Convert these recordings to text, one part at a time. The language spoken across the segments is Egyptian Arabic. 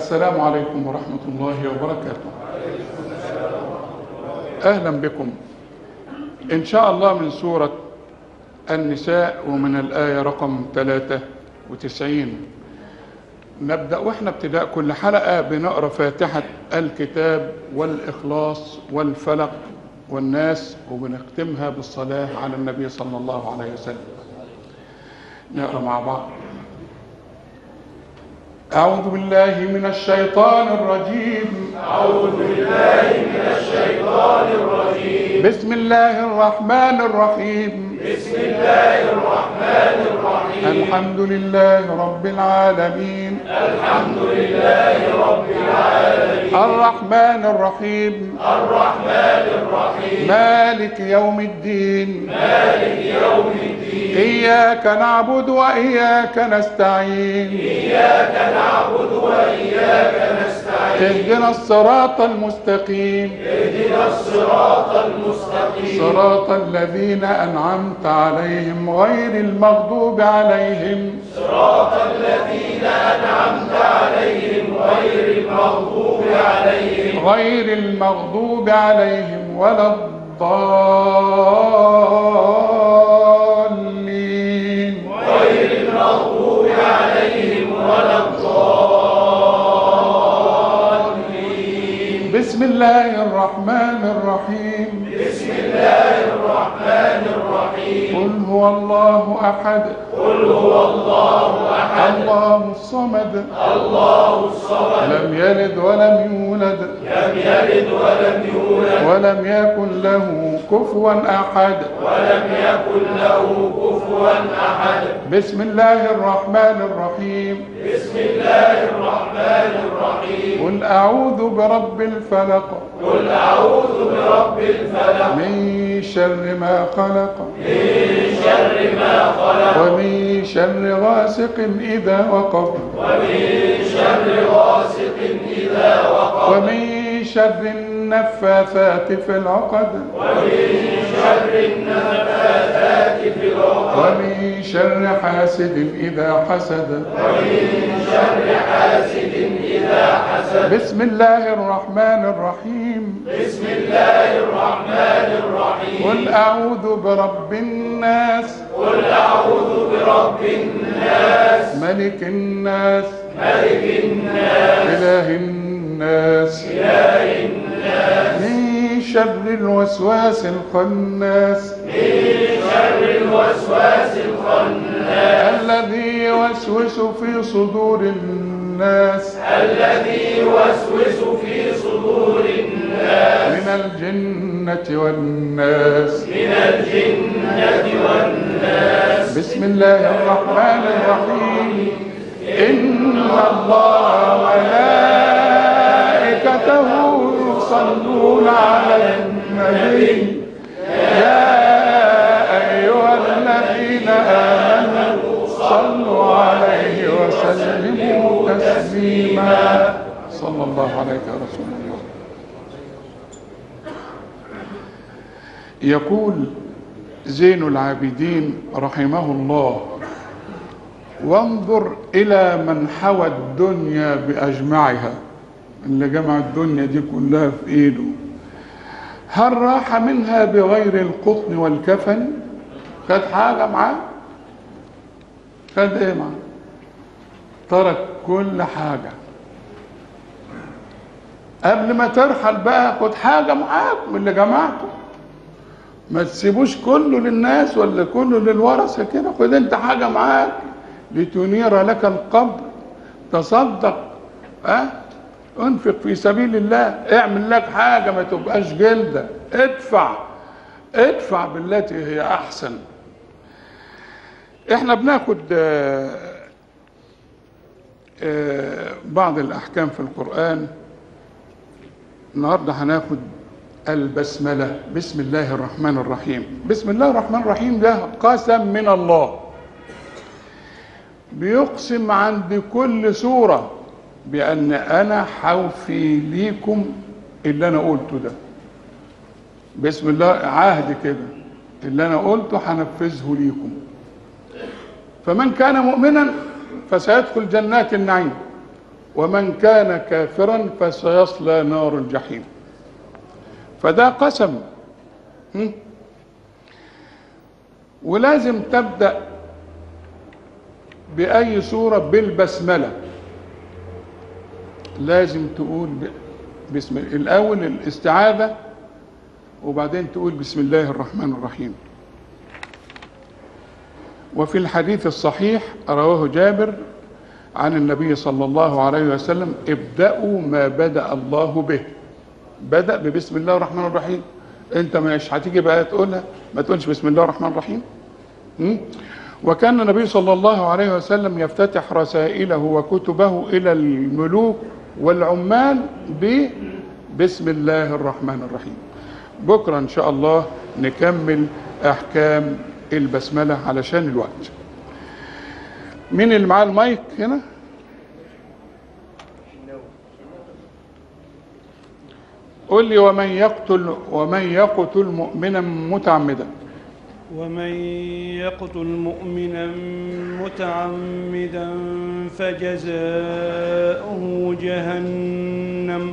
السلام عليكم ورحمة الله وبركاته أهلا بكم إن شاء الله من سورة النساء ومن الآية رقم 93 نبدأ وإحنا ابتداء كل حلقة بنقرأ فاتحة الكتاب والإخلاص والفلق والناس وبنختمها بالصلاة على النبي صلى الله عليه وسلم نقرأ مع بعض أعوذ بالله من الشيطان الرجيم أعوذ بالله من الشيطان الرجيم بسم الله الرحمن الرحيم بسم الله الرحمن الرحيم الحمد لله رب العالمين الحمد لله رب العالمين الرحمن الرحيم الرحمن الرحيم مالك يوم الدين مالك يوم الدين إياك نعبد وإياك نستعين إياك نعبد وإياك نستعين اهدنا الصراط المستقيم اهدنا الصراط المستقيم صراط الذين أنعمت عليهم غير المغضوب عليهم صراط الذين أنعمت عليهم غير المغضوب عليهم غير المغضوب عليهم ولا الضالين غير المغضوب عليهم ولا الضالين بسم الله الرحمن الرحيم بسم الله الرحمن الرحيم قل هو الله أحد قل هو الله أحد الله الصمد الله الصمد لم يلد ولم يولد لم يلد ولم يولد ولم يكن له كفوا أحد ولم يكن له كفوا أحد بسم الله الرحمن الرحيم بسم الله الرحمن الرحيم قل أعوذ برب الفلق قل أعوذ برب الفلق من شر ما خلق من شر ما خلق ومن شر غاسق إذا وقب ومن شر غاسق إذا وقب ومن شر النفاثات في العقد ومن شر النفاثات في العقد ومن شر حاسد إذا حسد ومن شر حاسد إذا حسد بسم الله الرحمن الرحيم بسم الله الرحمن الرحيم قل أعوذ برب الناس قل أعوذ برب الناس ملك الناس ملك الناس إله الناس إله الناس من شر الوسواس الخناس من شر الوسواس الخناس الذي يوسوس في صدور الناس الذي يوسوس في صدور الناس من الجنة والناس من الجنة والناس بسم الله الرحمن الرحيم إن الله وملائكته يصلون على النبي يا أيها الذين آمنوا صلوا عليه وسلموا تسليما صلى الله عليك يا رسول الله يقول زين العابدين رحمه الله وانظر إلى من حوى الدنيا بأجمعها اللي جمع الدنيا دي كلها في إيده هل راح منها بغير القطن والكفن خد حاجة معاه خد ايه معاه ترك كل حاجة قبل ما ترحل بقى خد حاجة معاك من اللي جمعته ما تسيبوش كله للناس ولا كله للورثة كده خد انت حاجة معاك لتنير لك القبر تصدق اه انفق في سبيل الله اعمل لك حاجة ما تبقاش جلدة ادفع ادفع بالتي هي احسن احنا بناخد آه، آه، بعض الاحكام في القرآن النهارده هناخد البسملة بسم الله الرحمن الرحيم بسم الله الرحمن الرحيم ده قسم من الله بيقسم عند كل سورة بأن أنا حوفي ليكم اللي أنا قلته ده بسم الله عهد كده اللي أنا قلته هنفذه ليكم فمن كان مؤمنا فسيدخل جنات النعيم ومن كان كافرا فسيصلى نار الجحيم فده قسم م? ولازم تبدأ بأي سورة بالبسملة لازم تقول ب... بسم الأول الاستعاذة وبعدين تقول بسم الله الرحمن الرحيم وفي الحديث الصحيح رواه جابر عن النبي صلى الله عليه وسلم ابدأوا ما بدأ الله به بدأ ببسم الله الرحمن الرحيم انت مش هتيجي بقى تقولها ما تقولش بسم الله الرحمن الرحيم م? وكان النبي صلى الله عليه وسلم يفتتح رسائله وكتبه إلى الملوك والعمال ببسم الله الرحمن الرحيم بكرة إن شاء الله نكمل أحكام البسملة علشان الوقت مين اللي معاه المايك هنا قل لي ومن يقتل ومن يقتل مؤمنا متعمدا ومن يقتل مؤمنا متعمدا فجزاؤه جهنم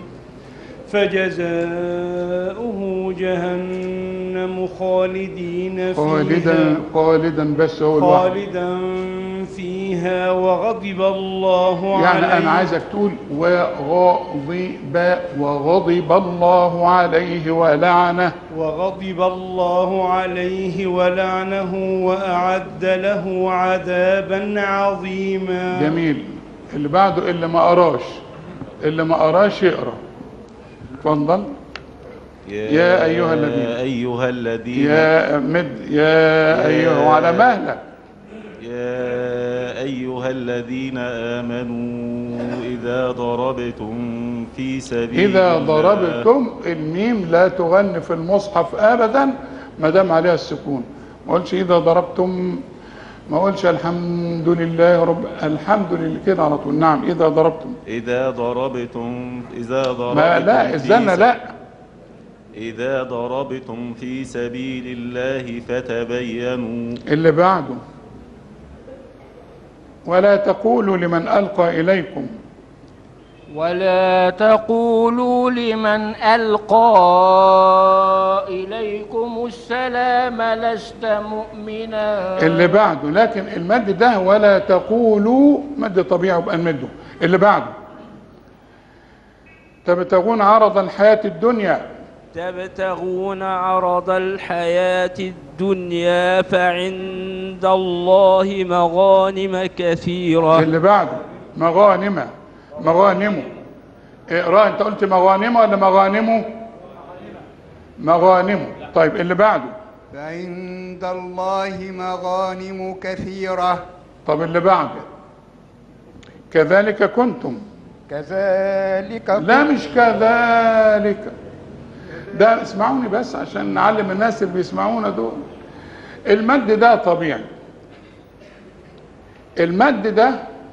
فجزاؤه جهنم خالدين خالدا فيها خالدا بس هو الواحد خالدا فيها وغضب الله يعني عليه انا عايزك تقول وغضب وغضب الله عليه ولعنه وغضب الله عليه ولعنه وأعد له عذابا عظيما جميل اللي بعده اللي ما قراش اللي ما قراش يقرا اتفضل يا أيها الذين. أيها الذين يا مد يا ايها وعلى مهلك يا أيها الذين آمنوا إذا ضربتم في سبيل اذا الله ضربتم الميم لا تغن في المصحف ابدا ما دام عليها السكون ما قلش اذا ضربتم ما قلش الحمد لله رب الحمد لله كده على طول نعم اذا ضربتم إذا ضربتم إذا ضربتم ما لا في الزنة س- لا إذا ضربتم في سبيل الله فتبينوا اللي بعده ولا تقولوا لمن القى اليكم ولا تقولوا لمن ألقى إليكم السلام لست مؤمنا اللي بعده لكن المد ده ولا تقولوا مد طبيعي يبقى نمده اللي بعده تبتغون عرض الحياة الدنيا تبتغون عرض الحياة الدنيا فعند الله مغانم كثيرة اللي بعده مغانم مغانمه اقرا انت قلت مغانمه ولا مغانمه مغانمه طيب اللي بعده فعند الله مغانم كثيرة طب اللي بعده كذلك كنتم كذلك لا مش كذلك ده اسمعوني بس عشان نعلم الناس اللي بيسمعونا دول المد ده طبيعي المد ده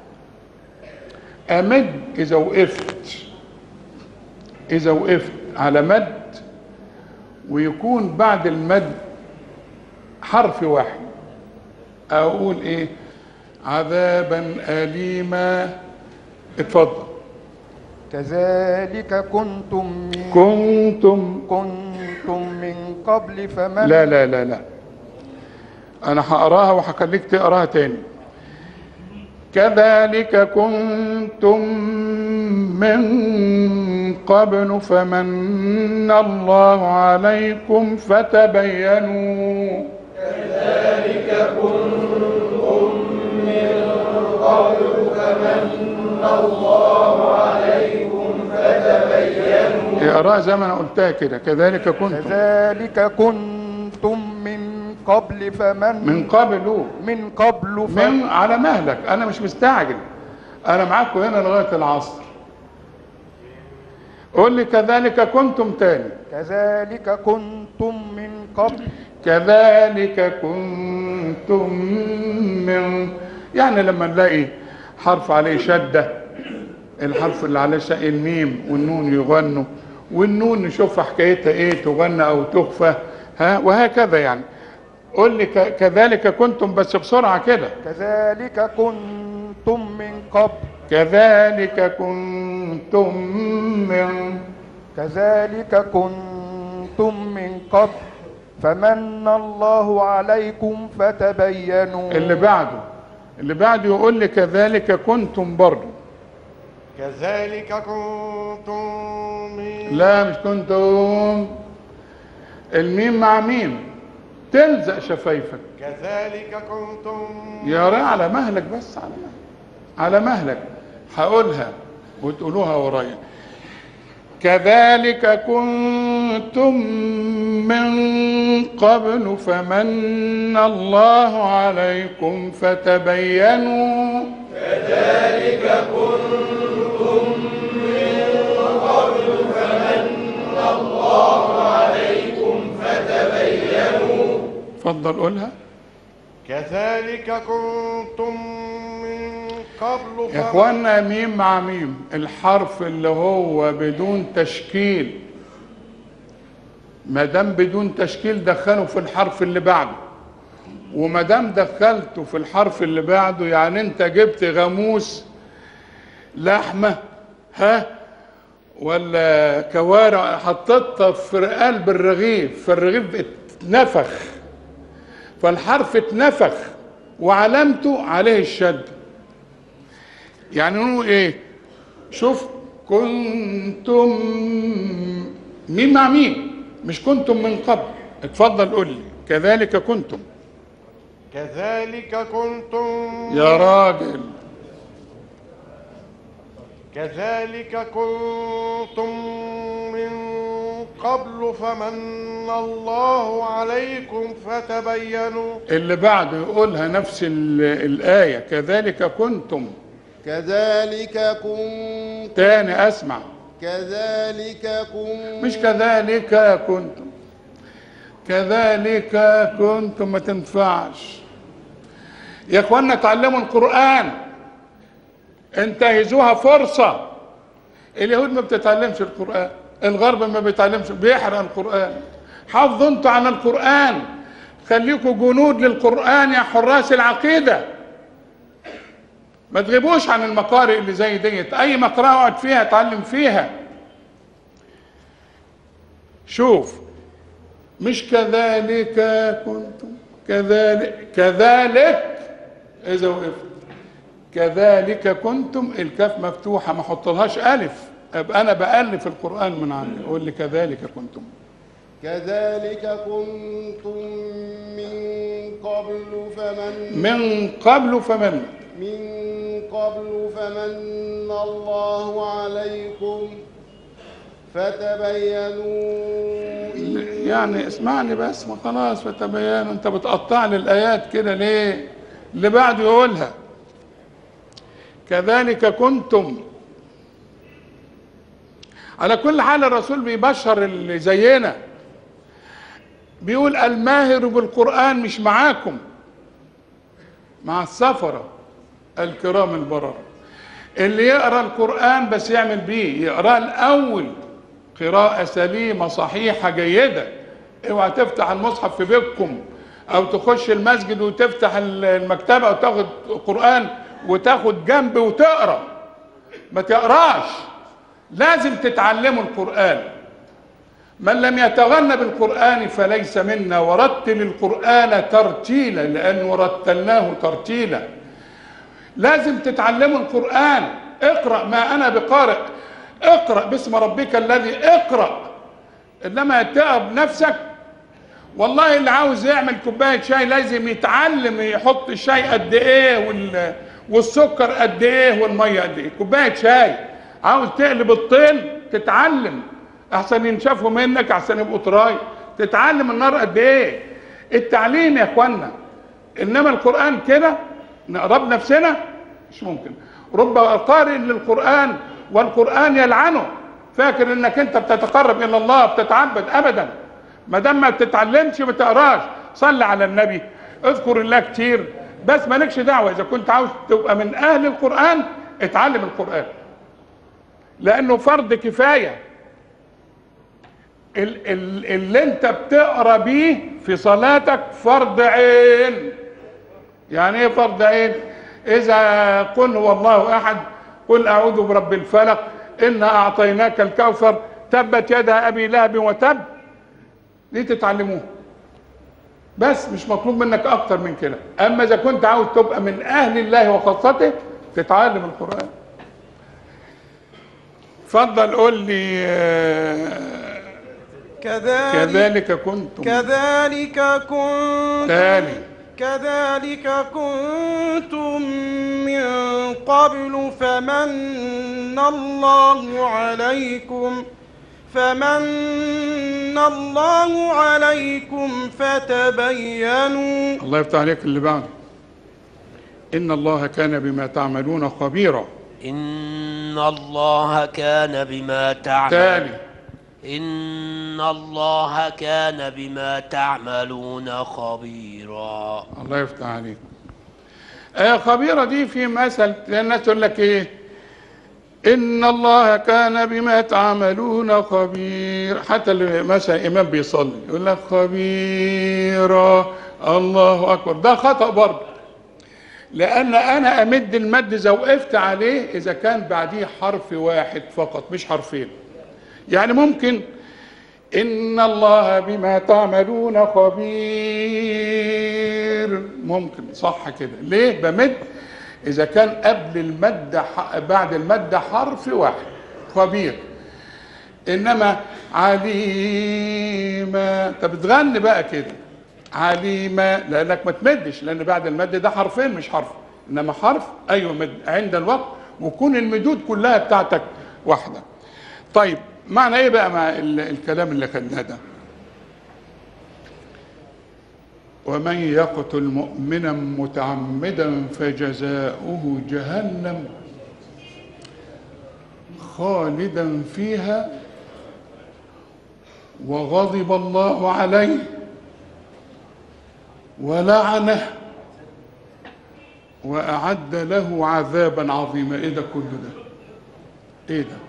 امد اذا وقفت اذا وقفت على مد ويكون بعد المد حرف واحد اقول ايه عذابا اليما اتفضل كذلك كنتم من كنتم كنتم من قبل فمن لا لا لا لا انا هقراها وهخليك تقراها تاني كذلك كنتم من قبل فمن الله عليكم فتبينوا اقراها زي ما انا قلتها كده كذلك كنتم كذلك كنتم من قبل فمن من قبل من قبل من فمن على مهلك انا مش مستعجل انا معاكم هنا لغايه العصر قول لي كذلك كنتم تاني كذلك كنتم من قبل كذلك كنتم من يعني لما نلاقي حرف عليه شدة الحرف اللي عليه شق الميم والنون يغنوا والنون نشوف حكايتها ايه تغنى او تخفى ها وهكذا يعني قول لي ك- كذلك كنتم بس بسرعة كده كذلك كنتم من قبل كذلك كنتم من كذلك كنتم من قبل فمن الله عليكم فتبينوا اللي بعده اللي بعده يقول لي كذلك كنتم برضه كذلك كنتم من لا مش كنتم الميم مع ميم تلزق شفايفك كذلك كنتم يا رأي على مهلك بس على مهلك على مهلك هقولها وتقولوها ورايا كذلك كنتم من قبل فمن الله عليكم فتبينوا اتفضل قولها كذلك كنتم من قبل يا اخوانا ميم مع ميم الحرف اللي هو بدون تشكيل ما دام بدون تشكيل دخله في الحرف اللي بعده وما دام دخلته في الحرف اللي بعده يعني انت جبت غاموس لحمه ها ولا كوارع حطيتها في قلب الرغيف فالرغيف اتنفخ فالحرف اتنفخ وعلامته عليه الشد يعني نقول ايه شوف كنتم مين مع مين مش كنتم من قبل اتفضل قول لي كذلك كنتم كذلك كنتم يا راجل كذلك كنتم من قبل فمن الله عليكم فتبينوا اللي بعده يقولها نفس ال- الآية كذلك كنتم كذلك كنتم تاني أسمع كذلك كنتم مش كذلك كنتم كذلك كنتم ما تنفعش يا اخوانا تعلموا القرآن انتهزوها فرصة اليهود ما بتتعلمش القرآن الغرب ما بيتعلمش بيحرق القرآن حافظوا انتوا عن القرآن خليكوا جنود للقرآن يا حراس العقيدة ما تغيبوش عن المقارئ اللي زي ديت اي مقرأة اقعد فيها اتعلم فيها شوف مش كذلك كنتم كذلك كذلك اذا وقفت كذلك كنتم الكاف مفتوحه ما احطلهاش الف ابقى انا بالف القران من عندي اقول لي كذلك كنتم كذلك كنتم من قبل فمن من قبل فمن من قبل فمن الله عليكم فتبينوا إن يعني اسمعني بس ما خلاص فتبينوا انت بتقطع لي الايات كده ليه اللي بعده يقولها كذلك كنتم على كل حال الرسول بيبشر اللي زينا بيقول الماهر بالقرآن مش معاكم مع السفرة الكرام البرر اللي يقرأ القرآن بس يعمل بيه يقرأ الأول قراءة سليمة صحيحة جيدة اوعى تفتح المصحف في بيتكم او تخش المسجد وتفتح المكتبة وتاخد قرآن وتاخد جنب وتقرأ ما تقراش لازم تتعلموا القرآن من لم يتغنى بالقرآن فليس منا ورتل القرآن ترتيلا لأنه رتلناه ترتيلا لازم تتعلموا القرآن اقرأ ما أنا بقارئ اقرأ باسم ربك الذي اقرأ إنما تقب نفسك والله اللي عاوز يعمل كوباية شاي لازم يتعلم يحط الشاي قد ايه وال... والسكر قد ايه والمية قد ايه كوباية شاي عاوز تقلب الطين تتعلم احسن ينشفوا منك احسن يبقوا طراي تتعلم النار قد ايه التعليم يا اخوانا انما القرآن كده نقرا بنفسنا مش ممكن رب قارئ للقرآن والقرآن يلعنه فاكر انك انت بتتقرب الى الله بتتعبد ابدا ما دام ما بتتعلمش ما تقراش صلي على النبي اذكر الله كتير بس مالكش دعوه اذا كنت عاوز تبقى من اهل القران اتعلم القران لانه فرض كفايه ال- ال- اللي انت بتقرا بيه في صلاتك فرض عين يعني ايه فرض عين اذا قل هو الله احد قل اعوذ برب الفلق انا اعطيناك الكوثر تبت يدا ابي لهب وتب دي تتعلموها بس مش مطلوب منك اكتر من كده اما اذا كنت عاوز تبقى من اهل الله وخاصته تتعلم القران اتفضل قول لي آه، كذلك كذلك كنتم كذلك كنتم تاني كذلك كنتم من قبل فمن الله عليكم فمن الله عليكم فتبينوا الله يفتح عليك اللي بعده ان الله كان بما تعملون خبيرا إن الله كان بما تعمل تاني إن الله كان بما تعملون خبيرا الله يفتح عليك آه خبيرة دي في مثل الناس تقول لك ايه ان الله كان بما تعملون خبير حتى اللي مثلا امام بيصلي يقول لك خبيرا الله اكبر ده خطأ برضه لان انا امد المد اذا وقفت عليه اذا كان بعديه حرف واحد فقط مش حرفين يعني ممكن إن الله بما تعملون خبير ممكن صح كده ليه بمد إذا كان قبل المد ح- بعد المد حرف واحد خبير إنما عليما أنت بتغني بقى كده عليما لأنك ما تمدش لأن بعد المد ده حرفين مش حرف إنما حرف أيوه مد عند الوقت وكون المدود كلها بتاعتك واحدة طيب معنى ايه بقى مع ال- الكلام اللي خدناه ده ومن يقتل مؤمنا متعمدا فجزاؤه جهنم خالدا فيها وغضب الله عليه ولعنه واعد له عذابا عظيما ايه ده كله ده ايه ده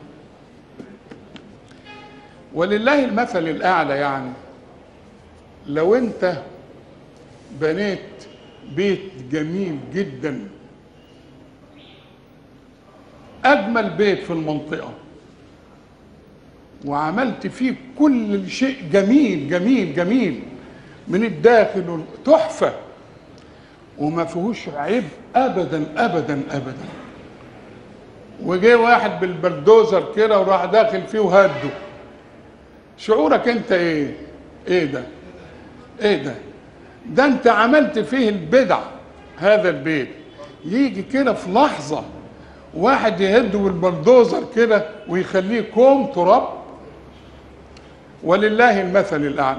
ولله المثل الاعلى يعني لو انت بنيت بيت جميل جدا اجمل بيت في المنطقه وعملت فيه كل شيء جميل جميل جميل من الداخل وال- تحفه وما فيهوش عيب ابدا ابدا ابدا وجه واحد بالبلدوزر كده وراح داخل فيه وهده شعورك انت ايه ايه ده ايه ده ده انت عملت فيه البدع هذا البيت يجي كده في لحظة واحد يهده بالبلدوزر كده ويخليه كوم تراب ولله المثل الأعلى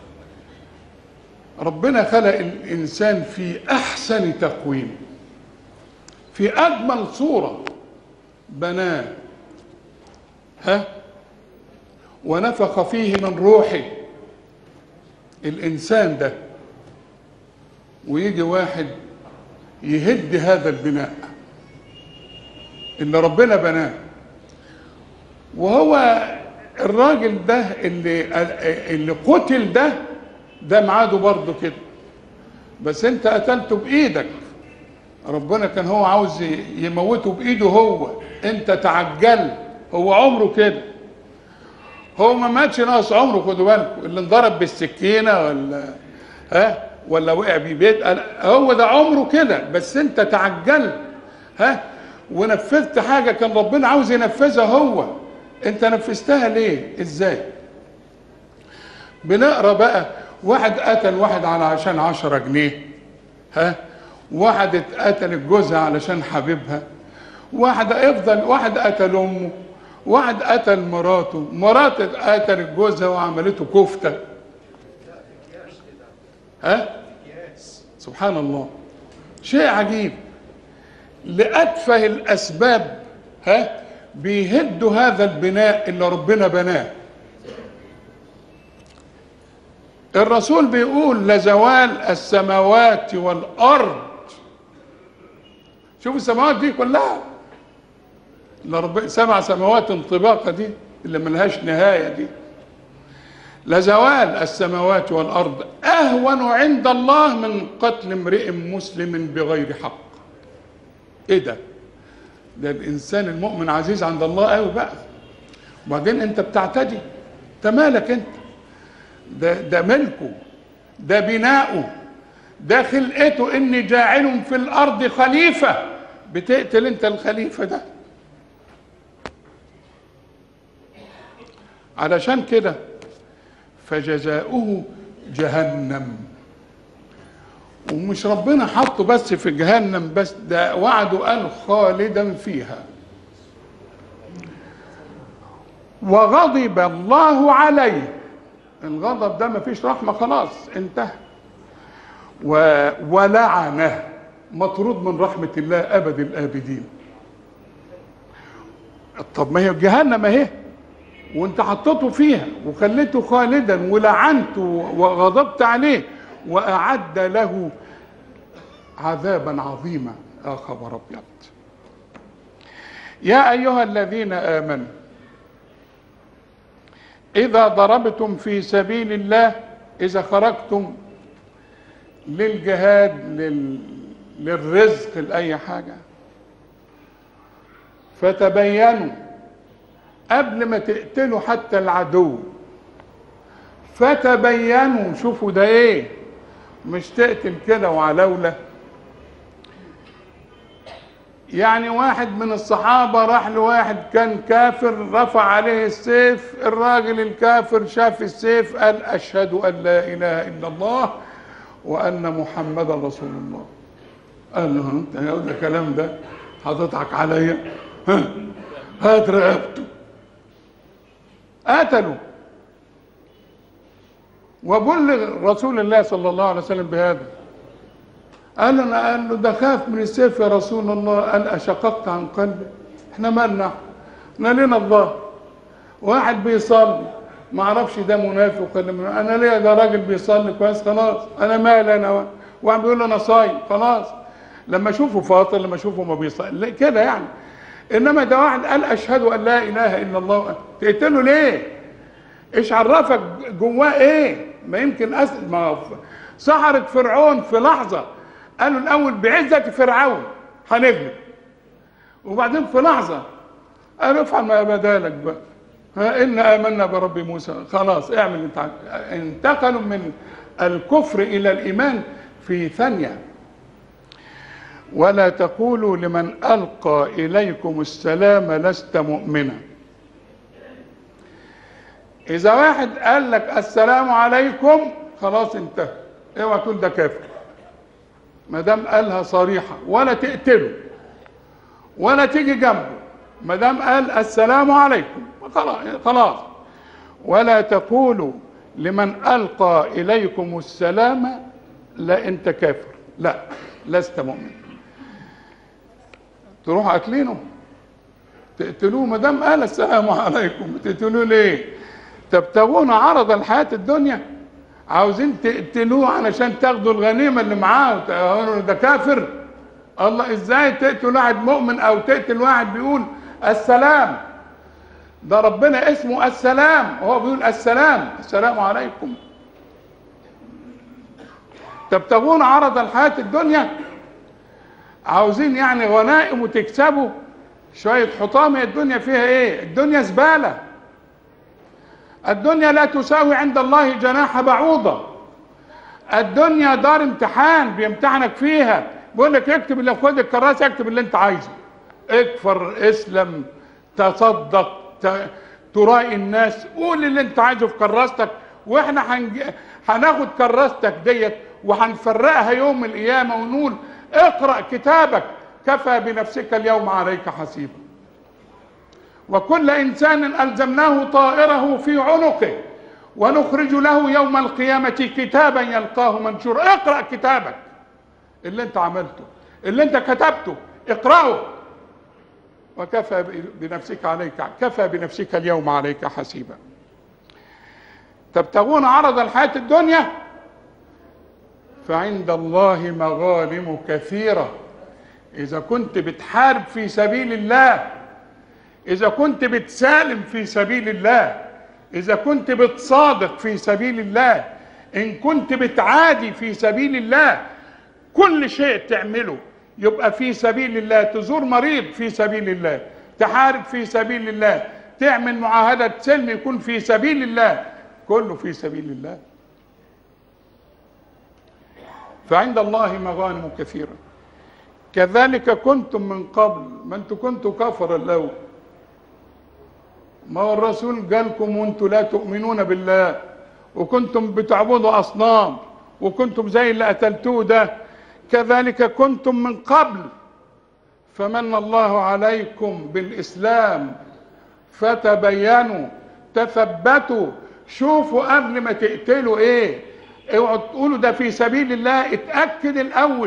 ربنا خلق الإنسان في أحسن تقويم في أجمل صورة بناه ها ونفخ فيه من روحه الإنسان ده ويجي واحد يهد هذا البناء اللي ربنا بناه وهو الراجل ده اللي اللي قتل ده ده ميعاده برضه كده بس انت قتلته بايدك ربنا كان هو عاوز يموته بايده هو انت تعجل هو عمره كده هو ما ماتش ناقص عمره خدوا بالكم اللي انضرب بالسكينه ولا ها ولا وقع ببيت هو ده عمره كده بس انت تعجلت ها ونفذت حاجه كان ربنا عاوز ينفذها هو انت نفذتها ليه ازاي بنقرا بقى واحد قتل واحد على عشان عشرة جنيه ها واحد اتقتل جوزها علشان حبيبها واحد افضل واحد قتل امه واحد قتل مراته مرات قتلت جوزها وعملته كفته ها سبحان الله شيء عجيب لأتفه الأسباب ها بيهدوا هذا البناء اللي ربنا بناه الرسول بيقول لزوال السماوات والأرض شوف السماوات دي كلها اللي رب- سبع سماوات انطباقة دي اللي ملهاش نهاية دي لزوال السماوات والأرض أهون عند الله من قتل امرئ مسلم بغير حق إيه ده؟ ده الانسان المؤمن عزيز عند الله قوي بقى وبعدين انت بتعتدي انت مالك انت ده ده ملكه ده بناؤه ده خلقته اني جاعل في الارض خليفه بتقتل انت الخليفه ده علشان كده فجزاؤه جهنم ومش ربنا حطه بس في جهنم بس ده وعده قال خالدا فيها وغضب الله عليه الغضب ده مفيش رحمة خلاص انتهى و... ولعنه مطرود من رحمة الله أبد الآبدين طب ما هي جهنم اهي وانت حطيته فيها وخليته خالدا ولعنته وغضبت عليه وأعد له عذابا عظيما يا خبر أبيض يا أيها الذين آمنوا إذا ضربتم في سبيل الله إذا خرجتم للجهاد لل... للرزق لأي حاجة فتبينوا قبل ما تقتلوا حتى العدو فتبينوا شوفوا ده ايه مش تقتل كده وعلولة يعني واحد من الصحابة راح لواحد كان كافر رفع عليه السيف الراجل الكافر شاف السيف قال أشهد أن لا إله إلا الله وأن محمدا رسول الله قال له انت يا ده الكلام ده هتضحك عليا ها هات رقبته قتلوا وبلغ رسول الله صلى الله عليه وسلم بهذا قال انا قال له ده خاف من السيف يا رسول الله قال اشققت عن قلبي احنا مالنا احنا لنا الله واحد بيصلي ما اعرفش ده منافق ولا من... انا ليه ده راجل بيصلي كويس خلاص انا مال انا واحد بيقول له انا صايم خلاص لما اشوفه فاطر لما اشوفه ما بيصلي كده يعني انما ده واحد قال اشهد ان لا اله الا الله تقتله ليه ايش عرفك جواه ايه ما يمكن أسد ما سحرة فرعون في لحظة قالوا الأول بعزة فرعون هنغلب وبعدين في لحظة قالوا افعل ما بدالك بقى ها إن آمنا برب موسى خلاص اعمل انت عايز. انتقلوا من الكفر إلى الإيمان في ثانية ولا تقولوا لمن ألقى إليكم السلام لست مؤمنا إذا واحد قال لك السلام عليكم خلاص انتهى اوعى تقول ده كافر ما دام قالها صريحة ولا تقتله ولا تيجي جنبه ما دام قال السلام عليكم خلاص خلاص ولا تقولوا لمن ألقى إليكم السلام لا أنت كافر لا لست مؤمن تروحوا قاتلينه تقتلوه ما دام قال السلام عليكم تقتلوه ليه؟ تبتغون عرض الحياة الدنيا عاوزين تقتلوه علشان تاخدوا الغنيمة اللي معاه وتقولوا ده كافر الله ازاي تقتل واحد مؤمن او تقتل واحد بيقول السلام ده ربنا اسمه السلام وهو بيقول السلام السلام عليكم تبتغون عرض الحياة الدنيا عاوزين يعني غنائم وتكسبوا شوية حطام هي الدنيا فيها ايه الدنيا زبالة الدنيا لا تساوي عند الله جناح بعوضة الدنيا دار امتحان بيمتحنك فيها بيقول لك اكتب اللي خد الكراسة اكتب اللي انت عايزه اكفر اسلم تصدق ت... تراعي الناس قول اللي انت عايزه في كراستك واحنا هنج... هناخد كراستك ديت وهنفرقها يوم القيامة ونقول اقرأ كتابك كفى بنفسك اليوم عليك حسيبا وكل انسان الزمناه طائره في عنقه ونخرج له يوم القيامه كتابا يلقاه منشورا اقرا كتابك اللي انت عملته اللي انت كتبته اقراه وكفى بنفسك عليك كفى بنفسك اليوم عليك حسيبا تبتغون عرض الحياه الدنيا فعند الله مغانم كثيره اذا كنت بتحارب في سبيل الله إذا كنت بتسالم في سبيل الله إذا كنت بتصادق في سبيل الله إن كنت بتعادي في سبيل الله كل شيء تعمله يبقى في سبيل الله تزور مريض في سبيل الله تحارب في سبيل الله تعمل معاهدة سلم يكون في سبيل الله كله في سبيل الله فعند الله مغانم كثيرة كذلك كنتم من قبل ما انتم كنتوا كفر الأول ما هو الرسول قالكم وانتم لا تؤمنون بالله وكنتم بتعبدوا أصنام وكنتم زي اللي قتلتوه ده كذلك كنتم من قبل فمن الله عليكم بالإسلام فتبينوا تثبتوا شوفوا قبل ما تقتلوا ايه اوعوا تقولوا ده في سبيل الله اتأكد الأول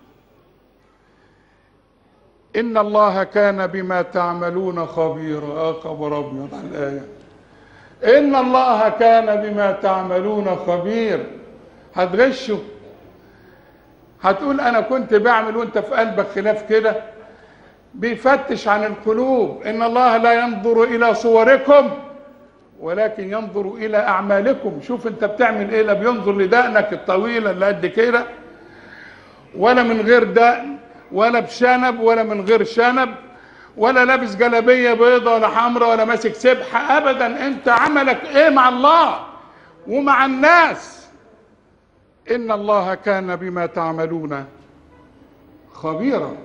إن الله كان بما تعملون خبيرا آه خبر أبيض على الآية إن الله كان بما تعملون خبير هتغشوا هتقول أنا كنت بعمل وأنت في قلبك خلاف كده بيفتش عن القلوب إن الله لا ينظر إلى صوركم ولكن ينظر إلى أعمالكم شوف أنت بتعمل إيه لا بينظر لدقنك الطويلة اللي قد كده ولا من غير دقن ولا بشنب ولا من غير شنب ولا لابس جلابيه بيضة ولا حمراء ولا ماسك سبحه ابدا انت عملك ايه مع الله ومع الناس ان الله كان بما تعملون خبيرا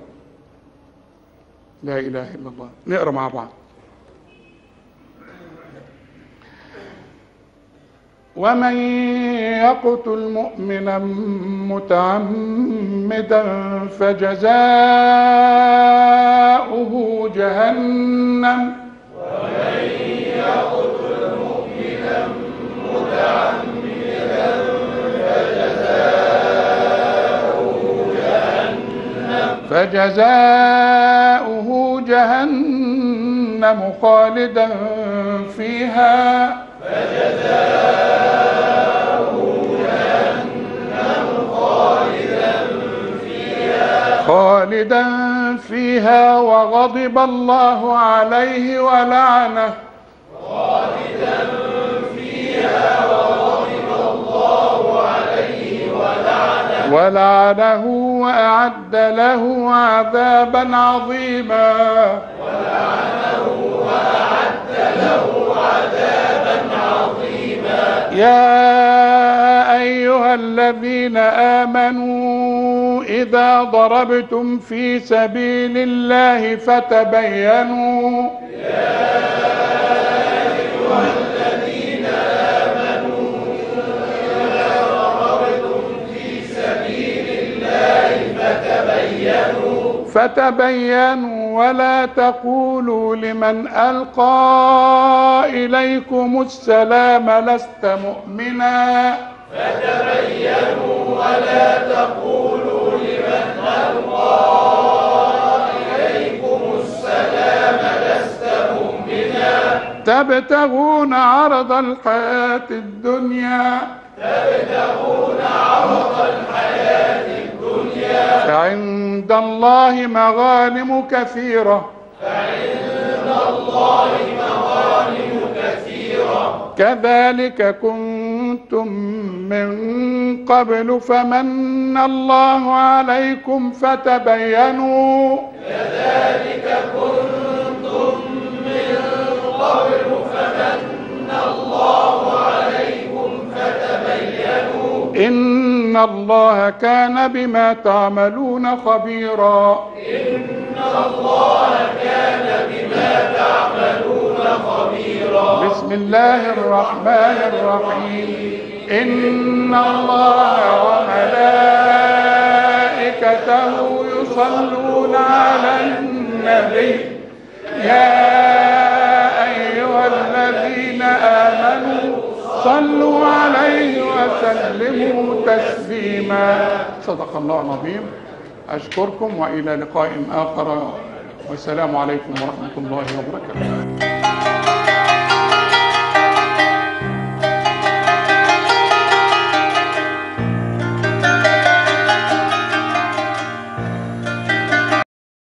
لا اله الا الله نقرا مع بعض ومن يقتل مؤمنا متعمدا فجزاؤه جهنم ومن يقتل مؤمنا متعمدا فجزاؤه جهنم فجزاؤه جهنم خالدا فيها خالدا فيها وغضب الله عليه ولعنه خالدا فيها وغضب الله عليه ولعنه ولعنه وأعد له عذابا عظيما ولعنه وأعد له عذابا عظيما يا أيها الذين آمنوا إذا ضربتم في سبيل الله فتبينوا يا أيها الذين آمنوا إذا ضربتم في سبيل الله فتبينوا فتبينوا ولا تقولوا لمن ألقى إليكم السلام لست مؤمنا فتبينوا ولا تقولوا لمن ألقى إليكم السلام لست مؤمنا تبتغون عرض الحياة الدنيا تبتغون عرض الحياة الدنيا فعند الله مغانم كثيرة فعند الله مغانم كثيرة كذلك كنتم من قبل فمن الله عليكم فتبينوا كذلك كنتم من قبل فمن الله عليكم فتبينوا إن الله كان بما تعملون خبيرا إن الله كان بما تعملون خبيرا بسم الله الرحمن الرحيم إن الله وملائكته يصلون على النبي يا أيها الذين آمنوا صلوا عليه وسلموا تسليما صدق الله العظيم أشكركم وإلى لقاء آخر والسلام عليكم ورحمة الله وبركاته